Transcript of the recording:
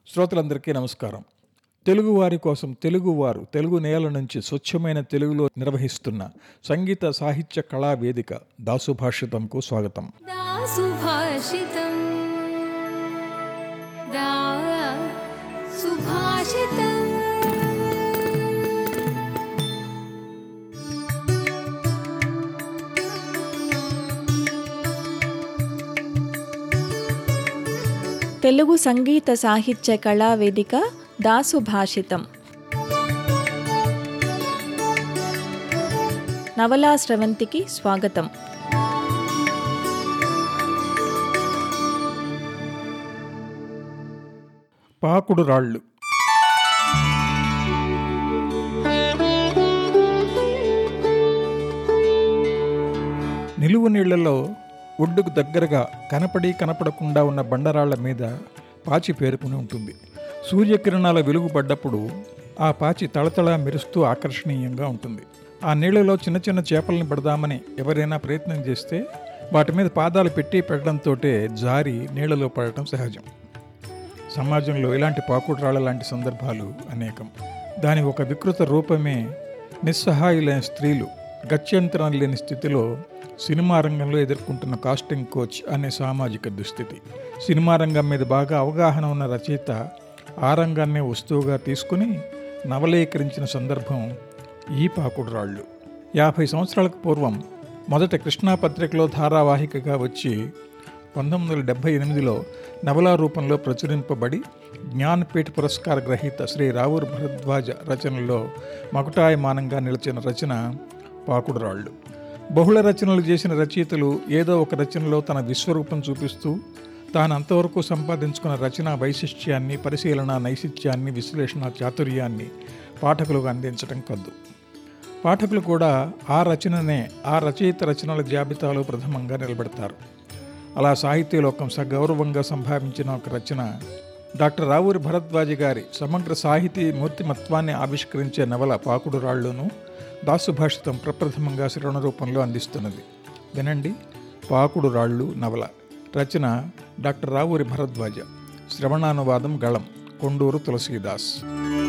శ్రోతలందరికీ నమస్కారం తెలుగువారి కోసం తెలుగువారు తెలుగు నేల నుంచి స్వచ్ఛమైన తెలుగులో నిర్వహిస్తున్న సంగీత సాహిత్య కళా వేదిక దాసుభాషితంకు స్వాగతం सुभाषितम् दा सुभाषितम् తెలుగు సంగీత సాహిత్య కళా వేదిక దాసు భాషితం నవలా స్రవంతికి స్వాగతం పాకుడు రాళ్ళు నిలువు నీళ్లలో ఒడ్డుకు దగ్గరగా కనపడి కనపడకుండా ఉన్న బండరాళ్ల మీద పాచి పేరుకుని ఉంటుంది సూర్యకిరణాల వెలుగు పడ్డప్పుడు ఆ పాచి తళతళ మెరుస్తూ ఆకర్షణీయంగా ఉంటుంది ఆ నీళ్లలో చిన్న చిన్న చేపల్ని పడదామని ఎవరైనా ప్రయత్నం చేస్తే వాటి మీద పాదాలు పెట్టి పెట్టడంతో జారి నీళ్లలో పడటం సహజం సమాజంలో ఇలాంటి పాకుడురాళ్ళ లాంటి సందర్భాలు అనేకం దాని ఒక వికృత రూపమే నిస్సహాయులైన స్త్రీలు గత్యంతరం లేని స్థితిలో సినిమా రంగంలో ఎదుర్కొంటున్న కాస్టింగ్ కోచ్ అనే సామాజిక దుస్థితి సినిమా రంగం మీద బాగా అవగాహన ఉన్న రచయిత ఆ రంగాన్నే వస్తువుగా తీసుకుని నవలీకరించిన సందర్భం ఈ పాకుడురాళ్ళు యాభై సంవత్సరాలకు పూర్వం మొదట కృష్ణా పత్రికలో ధారావాహికగా వచ్చి పంతొమ్మిది వందల డెబ్భై ఎనిమిదిలో నవలా రూపంలో ప్రచురింపబడి జ్ఞానపీఠ పురస్కార గ్రహీత శ్రీ రావూరు భరద్వాజ రచనలో మకుటాయమానంగా నిలిచిన రచన పాకుడురాళ్ళు బహుళ రచనలు చేసిన రచయితలు ఏదో ఒక రచనలో తన విశ్వరూపం చూపిస్తూ తాను అంతవరకు సంపాదించుకున్న రచన వైశిష్ట్యాన్ని పరిశీలన నైశిత్యాన్ని విశ్లేషణ చాతుర్యాన్ని పాఠకులకు అందించడం కద్దు పాఠకులు కూడా ఆ రచననే ఆ రచయిత రచనల జాబితాలో ప్రథమంగా నిలబెడతారు అలా సాహిత్యలోకం సగౌరవంగా సంభావించిన ఒక రచన డాక్టర్ రావూరి భరద్వాజ గారి సమగ్ర సాహితీ మూర్తిమత్వాన్ని ఆవిష్కరించే నవల పాకుడు రాళ్ళును దాసుభాషితం ప్రప్రథమంగా శ్రవణ రూపంలో అందిస్తున్నది వినండి పాకుడు రాళ్ళు నవల రచన డాక్టర్ రావూరి భరద్వాజ శ్రవణానువాదం గళం కొండూరు తులసీదాస్